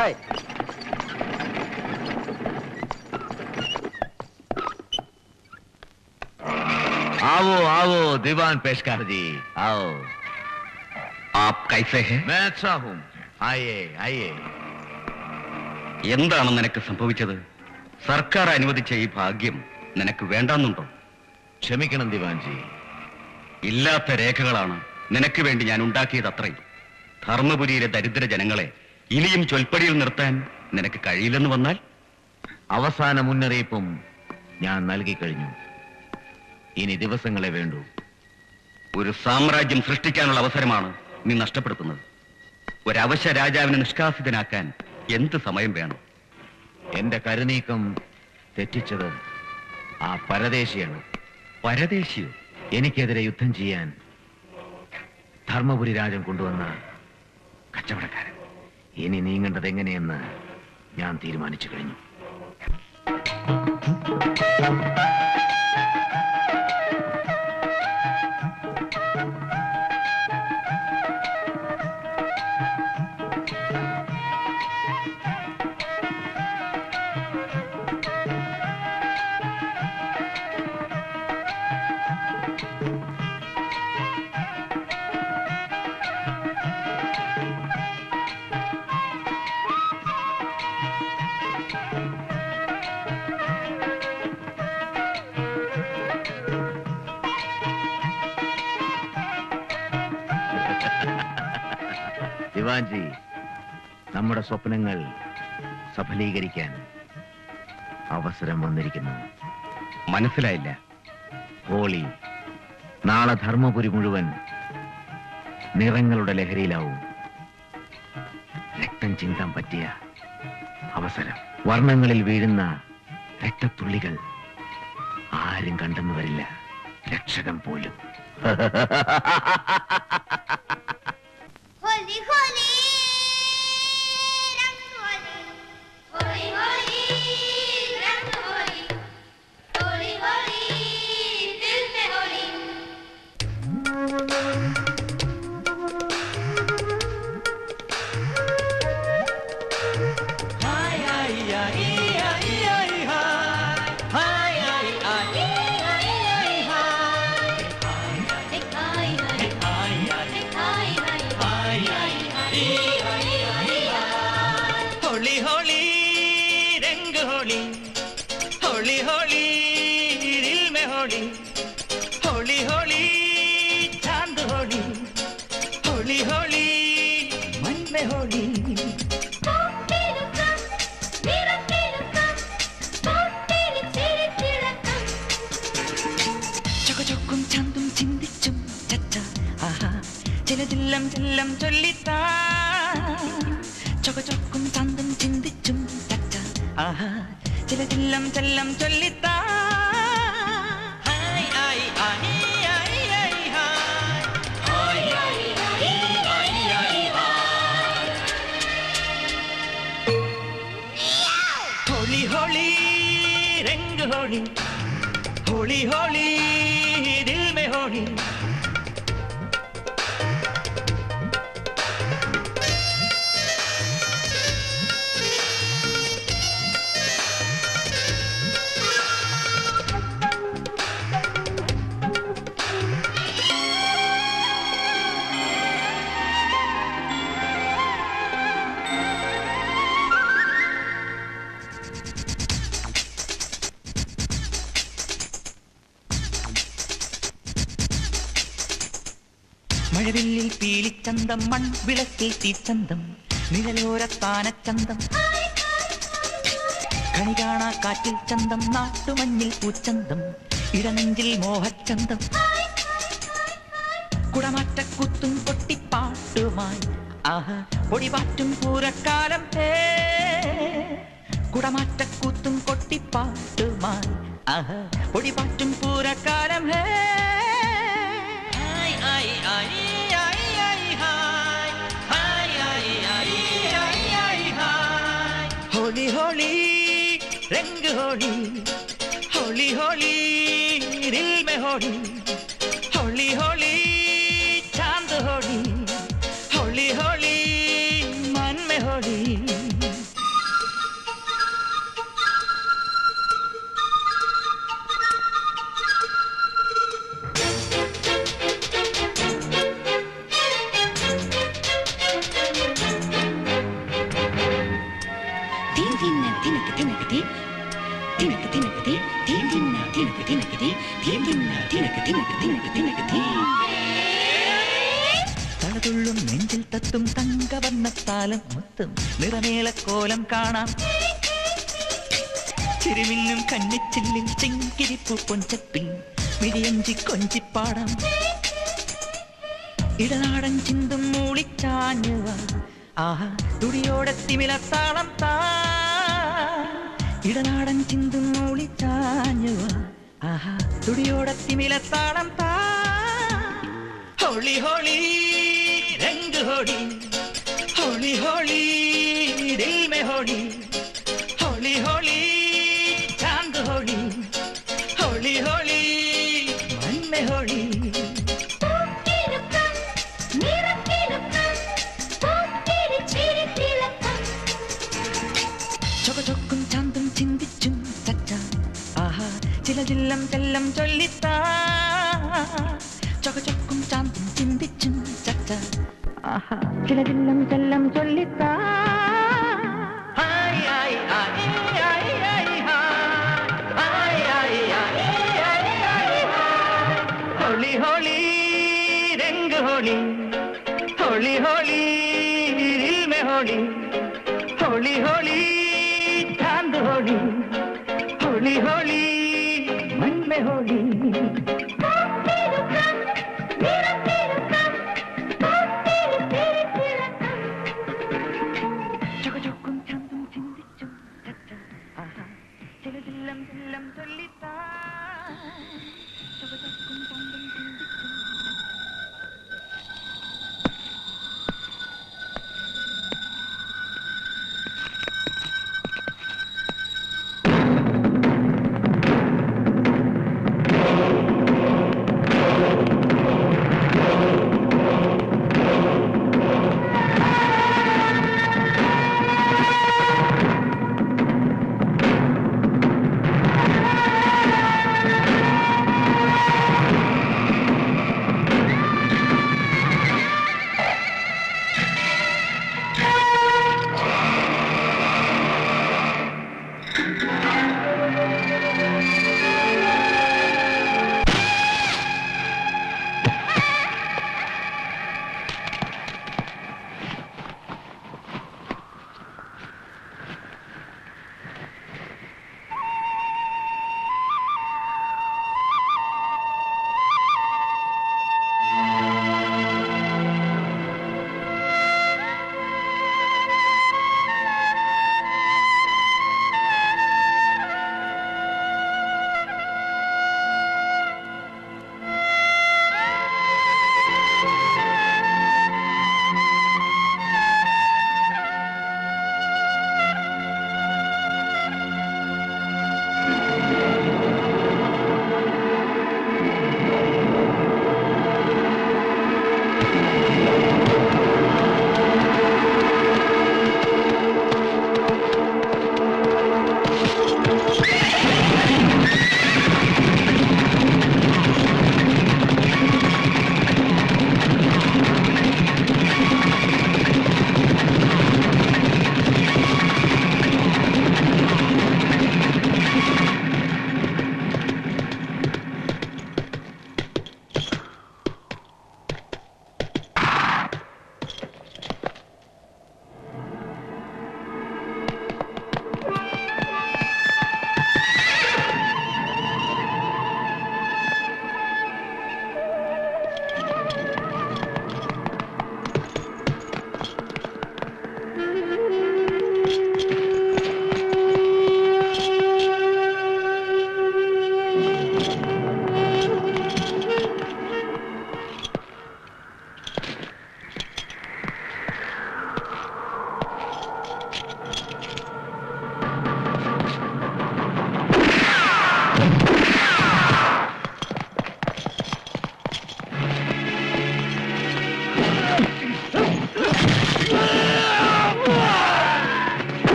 Hi आओ आओ दीवान पेशकार जी आओ ആപ് കൈസേ ഹെ मैं अच्छा हूँ आइए आइए എന്താണ് നിനക്ക് സംഭവിച്ചത് സർക്കാർ അനുവദിച്ച ഈ ഭാഗ്യം നിനക്ക് വേണ്ടാന്നുണ്ടോ ക്ഷമിക്കണം ദിവാൻ ജി ഇല്ലാത്ത രേഖകളാണ് നിനക്ക് വേണ്ടി ഞാൻ ഉണ്ടാക്കിയത് അത്രയും ധർമ്മപുരിയിലെ ദരിദ്ര ജനങ്ങളെ ഇനിയും ചൊൽപ്പടിയിൽ നിർത്താൻ നിനക്ക് കഴിയില്ലെന്ന് വന്നാൽ അവസാന മുന്നറിയിപ്പും ഞാൻ നൽകി കഴിഞ്ഞു ഇനി ദിവസങ്ങളെ വേണ്ടൂ ഒരു സാമ്രാജ്യം സൃഷ്ടിക്കാനുള്ള അവസരമാണ് നീ നഷ്ടപ്പെടുത്തുന്നത് ഒരവശ രാജാവിനെ നിഷ്കാസിതനാക്കാൻ എന്ത് സമയം വേണം എന്റെ കരുനീക്കം തെറ്റിച്ചത് ആ പരദേശിയാണ് പരദേശിയോ എനിക്കെതിരെ യുദ്ധം ചെയ്യാൻ ധർമ്മപുരി രാജൻ കൊണ്ടുവന്ന കച്ചവടക്കാരൻ ഇനി നീങ്ങേണ്ടത് എങ്ങനെയെന്ന് ഞാൻ തീരുമാനിച്ചു കഴിഞ്ഞു ദിവാൻജി നമ്മുടെ സ്വപ്നങ്ങൾ സഫലീകരിക്കാൻ അവസരം വന്നിരിക്കുന്നു മനസ്സിലായില്ല ഹോളി നാളെ ധർമ്മപുരി മുഴുവൻ നിറങ്ങളുടെ ലഹരിയിലാവും രക്തം ചിന്താൻ പറ്റിയ അവസരം വർണ്ണങ്ങളിൽ വീഴുന്ന രക്തത്തുള്ളികൾ ആരും കണ്ടെന്ന് വരില്ല രക്ഷകൻ പോലും होली होली रंग होली होली होली रंग होली होली होली दिल में होली होली होली रंग होली होली होली दिल में होली होली होली चांद होली होली होली मन में होली ചൊക്കും ചന്തും ചിന്തിച്ചും ചച്ച ആഹാ ചില ചില്ലം ചില്ലം ചൊല്ലിത്താ ചൊക്കും ചന്തും ചിന്തിച്ചും ചച്ച ആഹാ ചില ചില്ലം ചെല്ലം ചൊല്ലിത്താ ഹായ് ആയി ആയി ആയി ആയി ഹായ് ആയി ആയി ആയി ആയി ആയി ഹായ് होली होली रंग होली होली होली दिल में होली മഴവില്ലിൽ പീലിച്ചന്തം മൺ വിളക്കിൽ തീച്ചന്തം നിഴലോരത്താനച്ചന്തം കണി കാണാ കാറ്റിൽ ചന്തം നാട്ടുമഞ്ഞിൽ പൂച്ചന്തം ഇടനെഞ്ചിൽ മോഹച്ചന്തം കുടമാറ്റക്കുത്തും കൊട്ടിപ്പാട്ടുമായി ആഹ് പൊടിപാറ്റും പൂരക്കാലം ഹേ കുടമാറ്റക്കൂത്തും കൊട്ടിപ്പാട്ടുമായി ആഹ് പൊടിപാറ്റും പൂരക്കാലം ഹേ ഹായ് ആയി ആയി ആയി ആയി ഹായ് ഹായ് ആയി ആയി ആയി ആയി ഹായ് होली होली रंग होली होली होली दिल में होली होली होली चांद होली होली होली मन में होली തിനക്ക് തിനക്ക് തീ തിന്ന തിനക്ക് തിനക്ക് തിനക്ക് തിനക്ക് തീ തളതുള്ളും നെഞ്ചിൽ തത്തും തങ്കവർണ്ണത്താലം മൊത്തം നിറമേളക്കോലം കാണാം ചിരിമിന്നും കണ്ണിച്ചില്ലിൽ ചെങ്കിരിപ്പു പൊഞ്ചപ്പിൽ മിഴിയഞ്ചി കൊഞ്ചിപ്പാടാം ഇടനാടൻ ചിന്തും മൂളിച്ചാഞ്ഞുവ ആഹാ തുടിയോടെ തിമിലത്താളം താ ഇടനാടൻ ചിന്തും മൂളിച്ചാഞ്ഞുവ ആഹാ തുടിയോടെ തിമിലത്താളം താ ഹോളി ഹോളി രംഗ് ഹോളി ഹോളി ഹോളി ദിൽ മേ ഹോളി ഹോളി ഹോളി ചാന്ദ് ഹോളി ഹോളി ഹോളി മൻ മേ ഹോളി പൂത്തിരുക്കം, നിറത്തിരുക്കം, പൂത്തിരിച്ചിരിത്തിളക്കം. ചൊകചൊക്കും ചാന്തും ചിന്തിച്ചും ചച്ച ആഹാ ചില ജില്ലം ചെല്ലം ചൊല്ലിത്താ ചൊകചൊക്കും ചാന്തും ചിന്തിച്ചും ചച്ച ആഹാ ചില ജില്ലം ചെല്ലം ചൊല്ലിത്താ ഹായ് ഹായ് ഹായ് ഹായ് ഹായ് ഹായ് ഹായ് ഹായ് ഹായ് ഹായ് ഹോളി ഹോളി രംഗ് ഹോളി ഹോളി ഹോളി ദിൽ മേ ഹോളി ഹോളി ഹോളി ചാന്ദ് ഹോളി ഹോളി ഹോളി മൻ മേ ഹോളി പൂത്തിരുക്കം, നിറത്തിരുക്കം, പൂത്തിരിച്ചിരിത്തിളക്കം. ചൊകചൊക്കും ചാന്തും ചിന്തിച്ചും ചച്ച ആഹാ ചില ചില്ലം ചില്ലം ചൊല്ലിത്താ ചൊകചൊക്കും ചാന്തും ചിന്തിച്ചും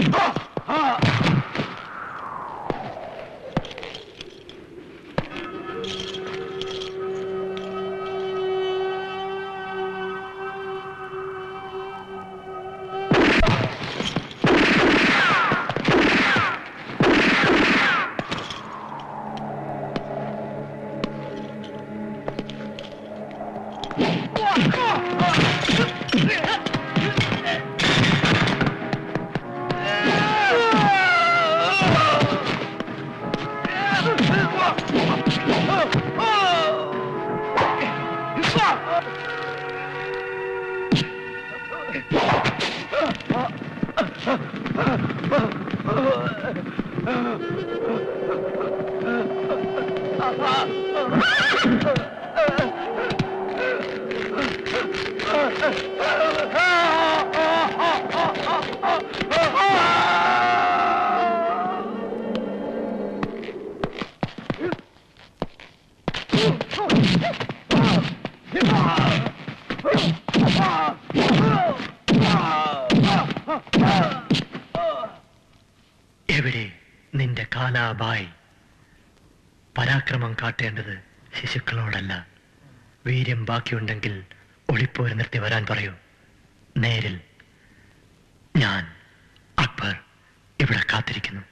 എവിടെ നിന്റെ കാലാബായ് പരാക്രമം കാട്ടേണ്ടത് ശിശുക്കളോടല്ല വീര്യം ബാക്കിയുണ്ടെങ്കിൽ ഒളിപ്പോര് നിർത്തി വരാൻ പറയൂ നേരിൽ ഞാൻ അക്ബർ ഇവിടെ കാത്തിരിക്കുന്നു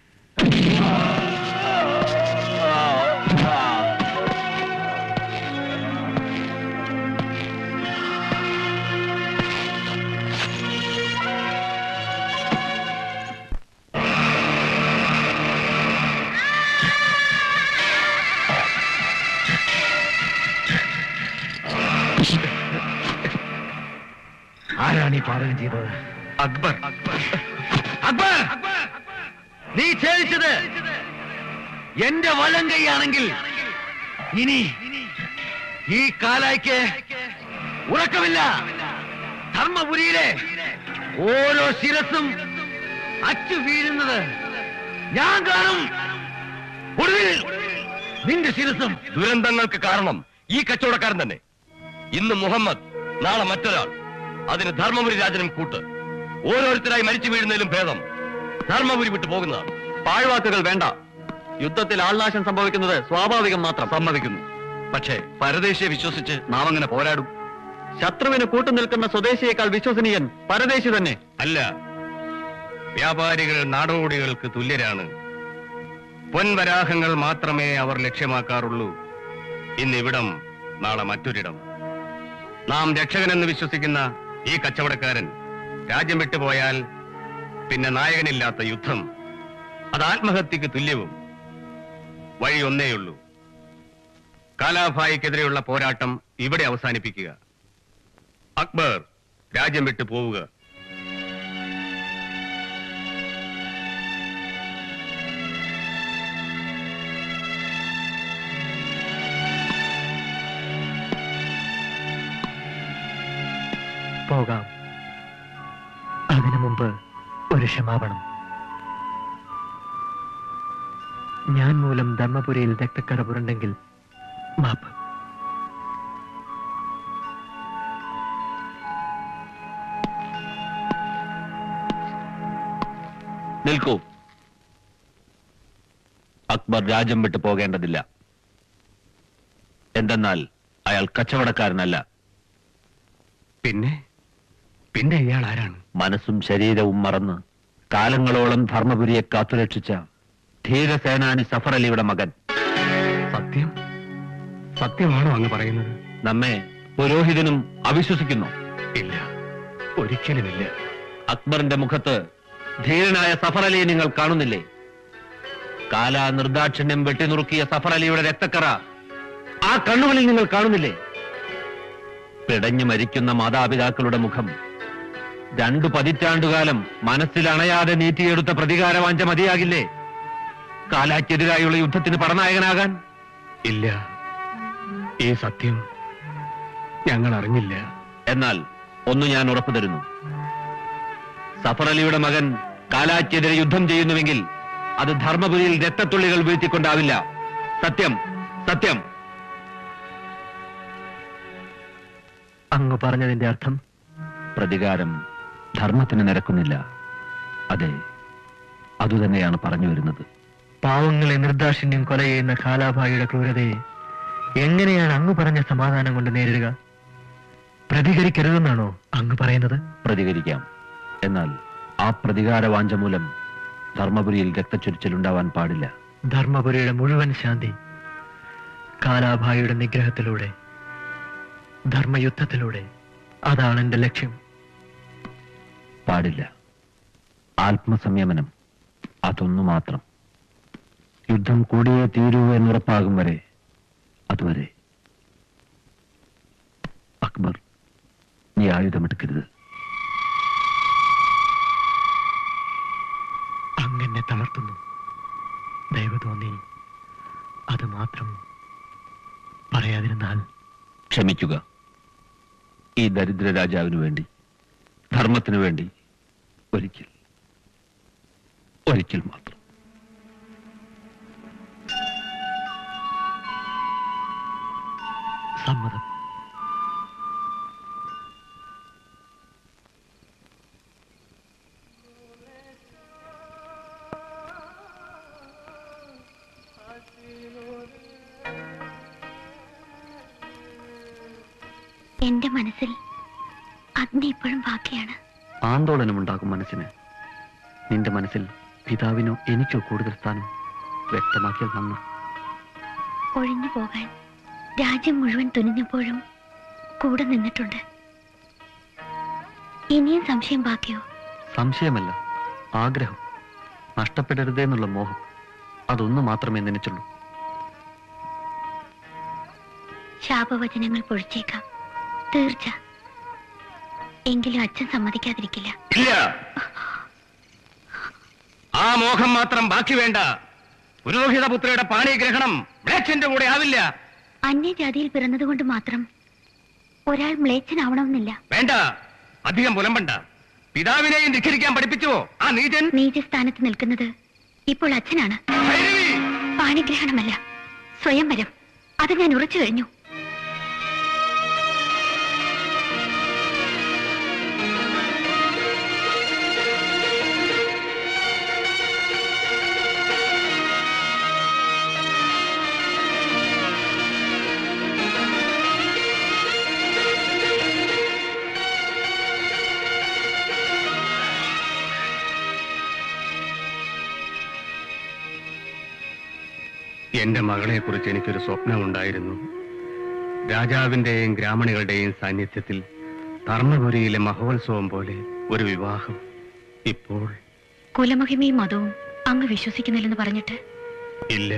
ആരാണ് ഈ പാതകം ചെയ്തത് അക്ബർ അക്ബർ നീ ഛേദിച്ചത് എന്റെ വലം കൈയാണെങ്കിൽ ഇനി ഈ കാലായ്ക്ക് ഉറക്കമില്ല ധർമ്മപുരിയിലെ ഓരോ ശിരസും അച്ചു വീഴുന്നത് ഞാൻ കാണും ഒടുവിൽ നിന്റെ ശിരസും ദുരന്തങ്ങൾക്ക് കാരണം ഈ കച്ചവടക്കാരൻ തന്നെ ഇന്ന് മുഹമ്മദ് നാളെ മറ്റൊരാൾ അതിന് ധർമ്മപുരി രാജനും കൂട്ട് ഓരോരുത്തരായി മരിച്ചു വീഴുന്നതിലും ഭേദം ധർമ്മപുരി വിട്ടു പോകുന്നതാണ് പാഴ്വാക്കുകൾ വേണ്ട യുദ്ധത്തിൽ ആൾനാശം സംഭവിക്കുന്നത് സ്വാഭാവികം മാത്രം സമ്മതിക്കുന്നു പക്ഷേ പരദേശിയെ വിശ്വസിച്ച് നാം അങ്ങനെ പോരാടും ശത്രുവിന് കൂട്ടുനിൽക്കുന്ന സ്വദേശിയേക്കാൾ വിശ്വസനീയൻ പരദേശി തന്നെ അല്ല വ്യാപാരികൾ നാടോടികൾക്ക് തുല്യരാണ് പൊൻവരാഹങ്ങൾ മാത്രമേ അവർ ലക്ഷ്യമാക്കാറുള്ളൂ ഇന്നിവിടം നാളെ മറ്റൊരിടം നാം രക്ഷകനെന്ന് വിശ്വസിക്കുന്ന ഈ കച്ചവടക്കാരൻ രാജ്യം വിട്ടുപോയാൽ പിന്നെ നായകനില്ലാത്ത യുദ്ധം അത് ആത്മഹത്യക്ക് തുല്യവും വഴി ഒന്നേയുള്ളൂ കാലാഭായിക്കെതിരെയുള്ള പോരാട്ടം ഇവിടെ അവസാനിപ്പിക്കുക അക്ബർ രാജ്യം വിട്ടു പോവുക പോകാം അതിനു മുമ്പ് ഒരു ക്ഷമാപണം ഞാൻ മൂലം ധർമ്മപുരിയിൽ രക്തക്കറ പുരണ്ടെങ്കിൽ മാപ്പ് നിൽക്കൂ അക്ബർ രാജ്യം വിട്ടു പോകേണ്ടതില്ല എന്തെന്നാൽ അയാൾ കച്ചവടക്കാരനല്ല പിന്നെ പിന്നെ ഇയാൾ ആരാണ് മനസ്സും ശരീരവും മറന്ന് കാലങ്ങളോളം ധർമ്മപുരിയെ കാത്തുരക്ഷിച്ച ധീരസേനാനി സഫർ അലിയുടെ മകൻ സത്യം സത്യമാണോ അങ്ങ് പറയുന്നത് നമ്മെ പുരോഹിതനും അവിശ്വസിക്കുന്നു ഇല്ല ഒരിക്കലുമില്ല അക്ബറിന്റെ മുഖത്ത് ധീരനായ സഫർ അലിയെ നിങ്ങൾ കാണുന്നില്ലേ കാലാ നിർദാക്ഷിണ്യം വെട്ടിനുറുക്കിയ സഫർ അലിയുടെ രക്തക്കറ ആ കണ്ണുകളിൽ നിങ്ങൾ കാണുന്നില്ലേ പിടഞ്ഞു മരിക്കുന്ന മാതാപിതാക്കളുടെ മുഖം രണ്ടു പതിറ്റാണ്ടുകാലം മനസ്സിൽ അണയാതെ നീറ്റിയെടുത്ത പ്രതികാരവാഞ്ച മതിയാകില്ലേ കാലാക്കെതിരായുള്ള യുദ്ധത്തിന് പടനായകനാകാൻ ഇല്ല ഈ സത്യം ഞങ്ങൾ അറിഞ്ഞില്ല എന്നാൽ ഒന്ന് ഞാൻ ഉറപ്പു തരുന്നു സഫർ അലിയുടെ മകൻ കാലാക്കെതിരെ യുദ്ധം ചെയ്യുന്നുവെങ്കിൽ അത് ധർമ്മപുരിയിൽ രക്തത്തുള്ളികൾ വീഴ്ത്തിക്കൊണ്ടാവില്ല സത്യം സത്യം അങ്ങ് പറഞ്ഞതിന്റെ അർത്ഥം പ്രതികാരം ധർമ്മത്തിന് നിരക്കുന്നില്ല അതെ അതുതന്നെയാണ് പറഞ്ഞു വരുന്നത് പാവങ്ങളെ നിർദാക്ഷിണ്യം കൊല ചെയ്യുന്ന കാലാഭായിയുടെ ക്രൂരതയെ എങ്ങനെയാണ് അങ്ങ് പറഞ്ഞ സമാധാനം കൊണ്ട് നേരിടുക പ്രതികരിക്കരുതെന്നാണോ അങ്ങ് പറയുന്നത് പ്രതികരിക്കാം എന്നാൽ ആ പ്രതികാര വാഞ്ച മൂലം ധർമ്മപുരിയിൽ രക്തച്ചൊരിച്ചിലുണ്ടാവാൻ പാടില്ല ധർമ്മപുരിയുടെ മുഴുവൻ ശാന്തി കാലാഭായിയുടെ നിഗ്രഹത്തിലൂടെ ധർമ്മയുദ്ധത്തിലൂടെ അതാണ് എന്റെ ലക്ഷ്യം പാടില്ല ആത്മസംയമനം അതൊന്നു മാത്രം യുദ്ധം കൂടിയേ തീരൂ എന്നുറപ്പാകും വരെ അതുവരെ അക്ബർ നീ ആയുധമെടുക്കരുത് അങ്ങനെ തളർത്തുന്നു ദയവ് തോന്നി അത് മാത്രം പറയാതിരുന്നാൽ ക്ഷമിക്കുക ഈ ദരിദ്ര രാജാവിനു വേണ്ടി ധർമ്മത്തിനു വേണ്ടി ഒരിക്കൽ ഒരിക്കൽ മാത്രം സമ്മതം എന്റെ മനസ്സിൽ അഗ്നി ഇപ്പോഴും ബാക്കിയാണ് ആന്തോളനമുണ്ടാകും മനസ്സിന് നിന്റെ മനസ്സിൽ പിതാവിനോ എനിക്കോ കൂടുതൽ സ്ഥാനം വ്യക്തമാക്കിയാൽ നന്ന് ഒഴിഞ്ഞു പോകാൻ രാജ്യം മുഴുവൻ തുനിഞ്ഞപ്പോഴും കൂടെ നിന്നിട്ടുണ്ട് ഇനിയും സംശയം ബാക്കിയോ സംശയമല്ല ആഗ്രഹം നഷ്ടപ്പെടരുതേ എന്നുള്ള മോഹം അതൊന്നു മാത്രമേ നനച്ചുള്ളൂ ശാപവചനങ്ങൾ പൊഴിച്ചേക്കാം തീർച്ച എങ്കിലും അച്ഛൻ സമ്മതിക്കാതിരിക്കില്ല ഇല്ല ആ മോഹം മാത്രം ബാക്കി വേണ്ട പുരോഹിതപുത്രയുടെ പാണിഗ്രഹണം മ്ലേച്ഛന്റെ കൂടെ ആവില്ല അന്യജാതിയിൽ പിറന്നതുകൊണ്ട് മാത്രം ഒരാൾ മ്ലേച്ഛനാവണമെന്നില്ല വേണ്ട അധികം പുലമ്പണ്ട പിതാവിനെയും ധിഖരിക്കാൻ പഠിപ്പിച്ചുവോ ആ നീചൻ നീചസ്ഥാനത്ത് നിൽക്കുന്നത് ഇപ്പോൾ അച്ഛനാണ് ഭൈരവി! പാണിഗ്രഹണമല്ല സ്വയംവരം അത് ഞാൻ ഉറച്ചു കഴിഞ്ഞു എന്റെ മകളെ കുറിച്ച് എനിക്കൊരു സ്വപ്നമുണ്ടായിരുന്നു രാജാവിന്റെയും ഗ്രാമണികളുടെയും സാന്നിധ്യത്തിൽ ധർമ്മപുരിയിലെ മഹോത്സവം പോലെ ഒരു വിവാഹം ഇപ്പോൾ കുലമഹിമയും മതവും അങ്ങ് വിശ്വസിക്കുന്നില്ലെന്ന് പറഞ്ഞിട്ട് ഇല്ല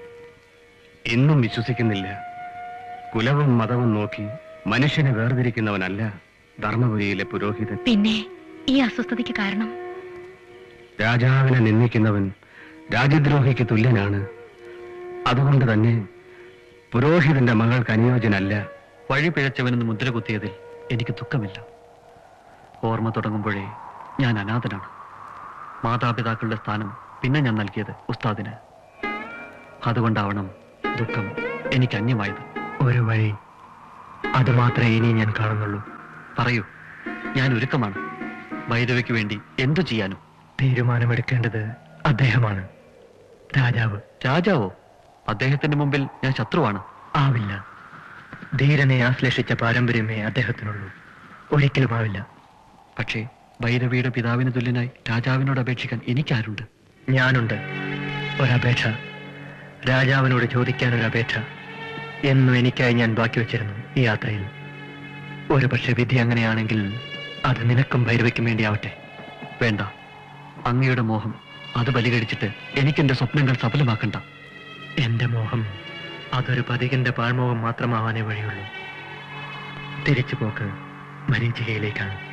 ഇന്നും വിശ്വസിക്കുന്നില്ല കുലവും മതവും നോക്കി മനുഷ്യനെ വേർതിരിക്കുന്നവനല്ല ധർമ്മപുരിയിലെ പുരോഹിതൻ പിന്നെ ഈ അസ്വസ്ഥതയ്ക്ക് കാരണം രാജാവിനെ നിന്ദിക്കുന്നവൻ രാജ്യദ്രോഹിക്ക് തുല്യനാണ് അതുകൊണ്ട് തന്നെ പുരോഹിതന്റെ മകൾക്ക് അനുയോജ്യനല്ല വഴി പിഴച്ചവനെന്ന് മുദ്ര കുത്തിയതിൽ എനിക്ക് ദുഃഖമില്ല ഓർമ്മ തുടങ്ങുമ്പോഴേ ഞാൻ അനാഥനാണ് മാതാപിതാക്കളുടെ സ്ഥാനം പിന്നെ ഞാൻ നൽകിയത് ഉസ്താദിന് അതുകൊണ്ടാവണം ദുഃഖം എനിക്ക് അന്യമായത് ഒരു വഴി അത് മാത്രമേ ഇനി ഞാൻ കാണുന്നുള്ളൂ പറയൂ ഞാൻ ഒരുക്കമാണ് ഭൈരവയ്ക്ക് വേണ്ടി എന്തു ചെയ്യാനും തീരുമാനമെടുക്കേണ്ടത് അദ്ദേഹമാണ് രാജാവ് രാജാവോ അദ്ദേഹത്തിന്റെ മുമ്പിൽ ഞാൻ ശത്രുവാണ് ആവില്ല ധീരനെ ആശ്ലേഷിച്ച പാരമ്പര്യമേ അദ്ദേഹത്തിനുള്ളൂ ഒരിക്കലും ആവില്ല പക്ഷേ ഭൈരവിയുടെ പിതാവിന് തുല്യനായി രാജാവിനോട് അപേക്ഷിക്കാൻ എനിക്കാരുണ്ട് ഞാനുണ്ട് ഒരപേക്ഷ രാജാവിനോട് ചോദിക്കാൻ ഒരു അപേക്ഷ എന്നും എനിക്കായി ഞാൻ ബാക്കി വെച്ചിരുന്നു ഈ യാത്രയിൽ ഒരു പക്ഷെ വിധി അങ്ങനെയാണെങ്കിൽ അത് നിനക്കും ഭൈരവയ്ക്കും വേണ്ടിയാവട്ടെ വേണ്ട അങ്ങയുടെ മോഹം അത് ബലികടിച്ചിട്ട് എനിക്കെന്റെ സ്വപ്നങ്ങൾ സഫലമാക്കണ്ട എന്റെ മോഹം അതൊരു പതികന്റെ പാഴ്മോഹം മാത്രമാവാനേ വഴിയുള്ളൂ തിരിച്ചു പോക്ക് മരീചികയിലേക്കാണ്